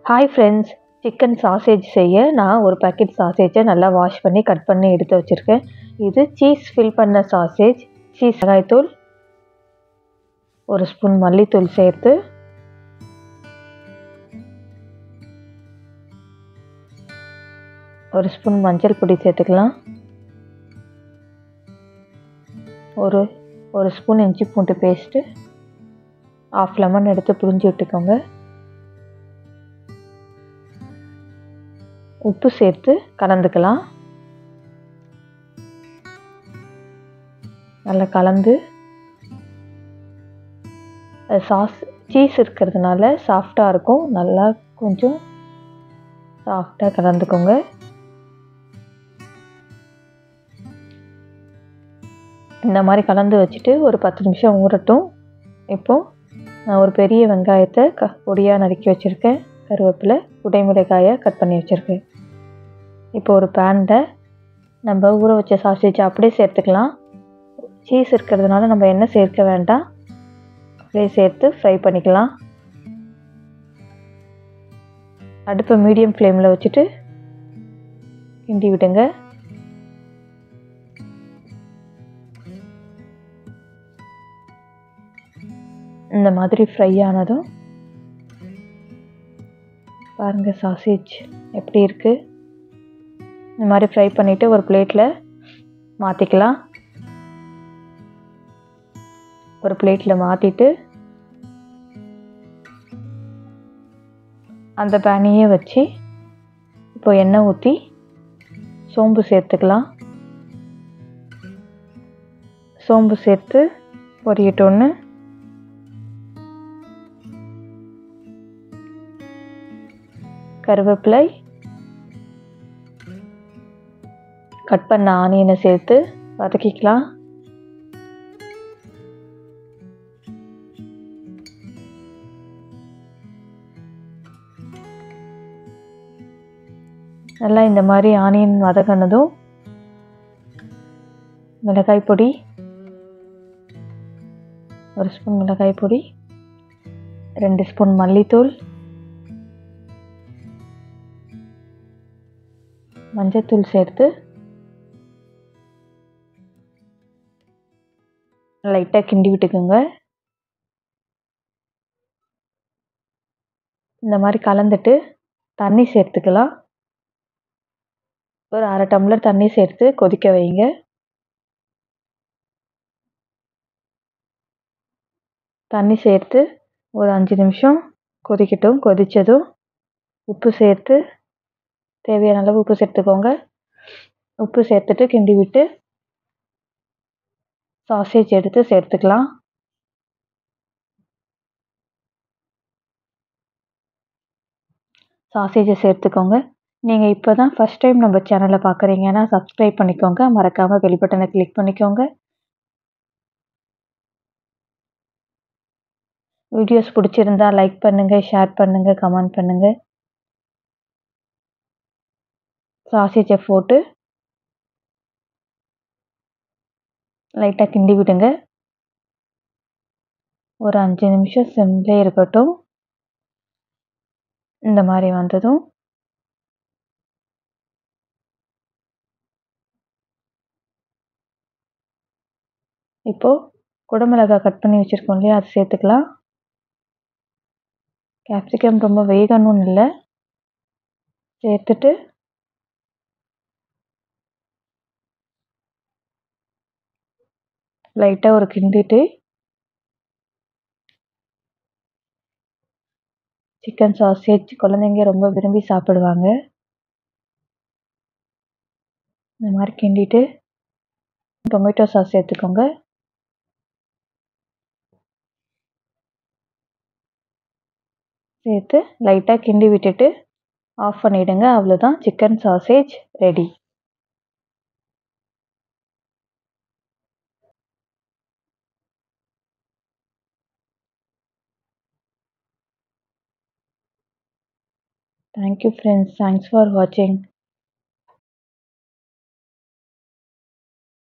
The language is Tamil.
ஹாய் ஃப்ரெண்ட்ஸ் சிக்கன் சாசேஜ் செய்ய நான் ஒரு பாக்கெட் சாசேஜை நல்லா வாஷ் பண்ணி கட் பண்ணி எடுத்து வச்சுருக்கேன் இது சீஸ் ஃபில் பண்ண சாசேஜ் சீஸ் வெங்காயத்தூள் ஒரு ஸ்பூன் மல்லித்தூள் சேர்த்து ஒரு ஸ்பூன் மஞ்சள் பொடி சேர்த்துக்கலாம் ஒரு ஒரு ஸ்பூன் இஞ்சி பூண்டு பேஸ்ட்டு ஆஃப் லெமன் எடுத்து புரிஞ்சு விட்டுக்கோங்க உப்பு சேர்த்து கலந்துக்கலாம் நல்லா கலந்து சாஸ் சீஸ் இருக்கிறதுனால சாஃப்டாக இருக்கும் நல்லா கொஞ்சம் சாஃப்டாக கலந்துக்கோங்க இந்த மாதிரி கலந்து வச்சுட்டு ஒரு பத்து நிமிஷம் ஊறட்டும் இப்போது நான் ஒரு பெரிய வெங்காயத்தை க பொடியாக நறுக்கி வச்சுருக்கேன் கருவேப்பிலை குடைமிளகாயை கட் பண்ணி வச்சுருக்கேன் இப்போ ஒரு பேனில் நம்ம ஊற வச்ச சாசேஜ் அப்படியே சேர்த்துக்கலாம் சீஸ் இருக்கிறதுனால நம்ம எண்ணெய் சேர்க்க வேண்டாம் அப்படியே சேர்த்து ஃப்ரை பண்ணிக்கலாம் அடுப்பை மீடியம் ஃப்ளேமில் வச்சுட்டு கிண்டி விடுங்க இந்த மாதிரி ஃப்ரை ஆனதும் பாருங்கள் சாசேஜ் எப்படி இருக்குது இந்த மாதிரி ஃப்ரை பண்ணிவிட்டு ஒரு பிளேட்டில் மாற்றிக்கலாம் ஒரு பிளேட்டில் மாற்றிட்டு அந்த பேனையே வச்சு இப்போ எண்ணெய் ஊற்றி சோம்பு சேர்த்துக்கலாம் சோம்பு சேர்த்து பொரியட்டோன்னு கருவேப்பிலை கட் பண்ண ஆனியனை சேர்த்து வதக்கிக்கலாம் நல்லா இந்த மாதிரி ஆனியன் வதக்கினதும் மிளகாய் பொடி ஒரு ஸ்பூன் மிளகாய் பொடி ரெண்டு ஸ்பூன் மல்லித்தூள் மஞ்சத்தூள் சேர்த்து லைட்டாக கிண்டி விட்டுக்குங்க இந்த மாதிரி கலந்துட்டு தண்ணி சேர்த்துக்கலாம் ஒரு அரை டம்ளர் தண்ணி சேர்த்து கொதிக்க வைங்க தண்ணி சேர்த்து ஒரு அஞ்சு நிமிஷம் கொதிக்கட்டும் கொதித்ததும் உப்பு சேர்த்து தேவையான அளவு உப்பு சேர்த்துக்கோங்க உப்பு சேர்த்துட்டு கிண்டி விட்டு சாசேஜ் எடுத்து சேர்த்துக்கலாம் சாசேஜை சேர்த்துக்கோங்க நீங்கள் இப்போ தான் ஃபஸ்ட் டைம் நம்ம சேனலை பார்க்குறீங்கன்னா சப்ஸ்கிரைப் பண்ணிக்கோங்க மறக்காமல் பெல் பட்டனை கிளிக் பண்ணிக்கோங்க வீடியோஸ் பிடிச்சிருந்தா லைக் பண்ணுங்கள் ஷேர் பண்ணுங்கள் கமெண்ட் பண்ணுங்கள் சாசேஜை போட்டு லைட்டாக கிண்டி விடுங்க ஒரு அஞ்சு நிமிஷம் சிம்லே இருக்கட்டும் இந்த மாதிரி வந்ததும் இப்போது குடமிளகா கட் பண்ணி வச்சுருக்கோம் இல்லையா அது சேர்த்துக்கலாம் கேப்சிகம் ரொம்ப வேகணும்னு இல்லை சேர்த்துட்டு லைட்டாக ஒரு கிண்டிட்டு சிக்கன் சாசேஜ் குழந்தைங்க ரொம்ப விரும்பி சாப்பிடுவாங்க இந்த மாதிரி கிண்டிட்டு டொமேட்டோ சாஸ் சேர்த்துக்கோங்க சேர்த்து லைட்டாக கிண்டி விட்டுட்டு ஆஃப் பண்ணிவிடுங்க அவ்வளோதான் chicken sausage ready Thank you friends. Thanks for watching.